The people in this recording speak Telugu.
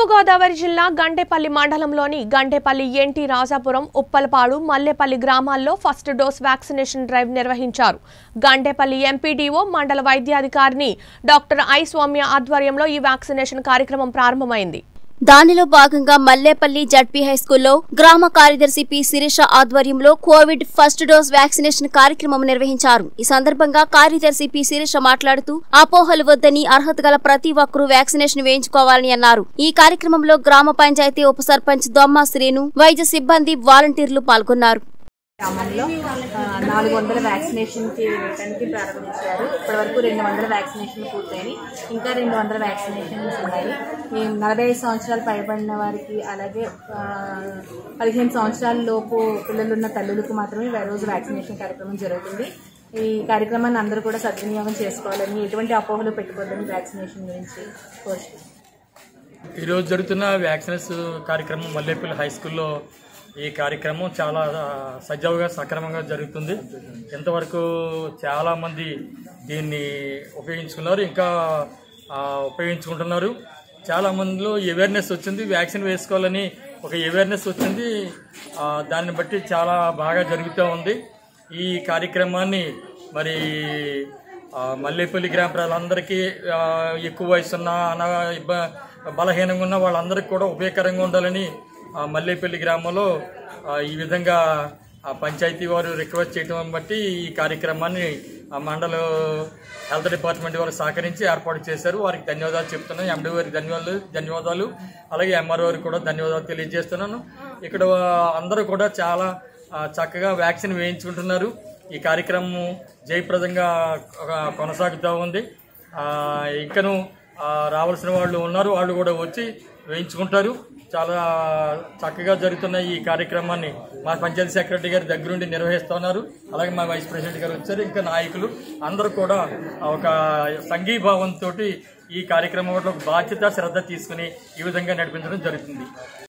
తూర్పుగోదావరి జిల్లా గండేపల్లి మండలంలోని గండేపల్లి ఎన్టీ రాజాపురం ఉప్పలపాడు మల్లెపల్లి గ్రామాల్లో ఫస్ట్ డోస్ వ్యాక్సినేషన్ డ్రైవ్ నిర్వహించారు గండేపల్లి ఎంపీడీఓ మండల వైద్యాధికారిని డాక్టర్ ఐ సౌమ్య ఆధ్వర్యంలో ఈ వ్యాక్సినేషన్ కార్యక్రమం ప్రారంభమైంది దానిలో భాగంగా మల్లేపల్లి జడ్పీ హైస్కూల్లో గ్రామ కార్యదర్శి పి శిరీష ఆధ్వర్యంలో కోవిడ్ ఫస్ట్ డోస్ వ్యాక్సినేషన్ కార్యక్రమం నిర్వహించారు ఈ సందర్భంగా కార్యదర్శి పి శిరీష మాట్లాడుతూ అపోహలు వద్దని అర్హత గల ప్రతి ఒక్కరూ వ్యాక్సినేషన్ వేయించుకోవాలని అన్నారు ఈ కార్యక్రమంలో గ్రామ పంచాయతీ ఉప సర్పంచ్ దొమ్మ శ్రీను వైద్య సిబ్బంది వాలంటీర్లు పాల్గొన్నారు గ్రామంలో ఆ, నాలుగు వందల వ్యాక్సినేషన్కి వేయడానికి ప్రారంభించారు ఇప్పటివరకు రెండు వందల వ్యాక్సినేషన్లు పూర్తయినాయి ఇంకా రెండు వందల వ్యాక్సినేషన్స్ ఉన్నాయి ఈ నలభై ఐదు సంవత్సరాలు పైబడిన వారికి అలాగే ఆ, పదిహేను సంవత్సరాల లోపు పిల్లలున్న తల్లులకు మాత్రమే ఈ రోజు వ్యాక్సినేషన్ కార్యక్రమం జరుగుతుంది ఈ కార్యక్రమాన్ని అందరూ కూడా సద్వినియోగం చేసుకోవాలని ఎటువంటి అపోహలు పెట్టుకోవద్దని వ్యాక్సినేషన్ గురించి కోరుతున్నాను ఈరోజు జరుగుతున్న వ్యాక్సినేస్ కార్యక్రమం మల్లేపల్లి హై స్కూల్లో ఈ కార్యక్రమం చాలా ఆ, సజావుగా సక్రమంగా జరుగుతుంది ఇంతవరకు చాలామంది దీన్ని ఉపయోగించుకున్నారు ఇంకా ఆ, ఉపయోగించుకుంటున్నారు చాలా మందిలో అవేర్నెస్ వచ్చింది వ్యాక్సిన్ వేసుకోవాలని ఒక అవేర్నెస్ వచ్చింది ఆ, దాన్ని బట్టి చాలా బాగా జరుగుతూ ఉంది ఈ కార్యక్రమాన్ని మరి ఆ, మల్లేపల్లి గ్రామ ప్రజలందరికీ ఆ, ఎక్కువ వయసు ఉన్న అన ఇబ్బ బలహీనంగా ఉన్న వాళ్ళందరికీ కూడా ఉపయోగకరంగా ఉండాలని ఆ, మల్లేపల్లి గ్రామంలో ఆ, ఈ విధంగా ఆ పంచాయతీ వారు రిక్వెస్ట్ చేయడం బట్టి ఈ కార్యక్రమాన్ని ఆ మండల హెల్త్ డిపార్ట్మెంట్ వారు సహకరించి ఏర్పాటు చేశారు వారికి ధన్యవాదాలు చెప్తున్నాను ఎండి వారికి ధన్యవాదాలు ధన్యవాదాలు అలాగే ఎంఆర్ఓ వారికి కూడా ధన్యవాదాలు తెలియజేస్తున్నాను ఇక్కడ అందరూ కూడా చాలా ఆ, చక్కగా వ్యాక్సిన్ వేయించుకుంటున్నారు ఈ కార్యక్రమం జయప్రదంగా ఆ, కొనసాగుతూ ఉంది ఆ, ఇంకను ఆ, రావాల్సిన వాళ్ళు ఉన్నారు వాళ్ళు కూడా వచ్చి వేయించుకుంటారు చాలా చక్కగా జరుగుతున్న ఈ కార్యక్రమాన్ని మా పంచాయతీ సెక్రటరీ గారి దగ్గరుండి నిర్వహిస్తున్నారు అలాగే మా వైస్ ప్రెసిడెంట్ గారు వచ్చారు ఇంకా నాయకులు అందరూ కూడా ఒక సంఘీభావంతో ఈ కార్యక్రమంలో బాధ్యత శ్రద్ధ తీసుకుని ఈ విధంగా నడిపించడం జరుగుతుంది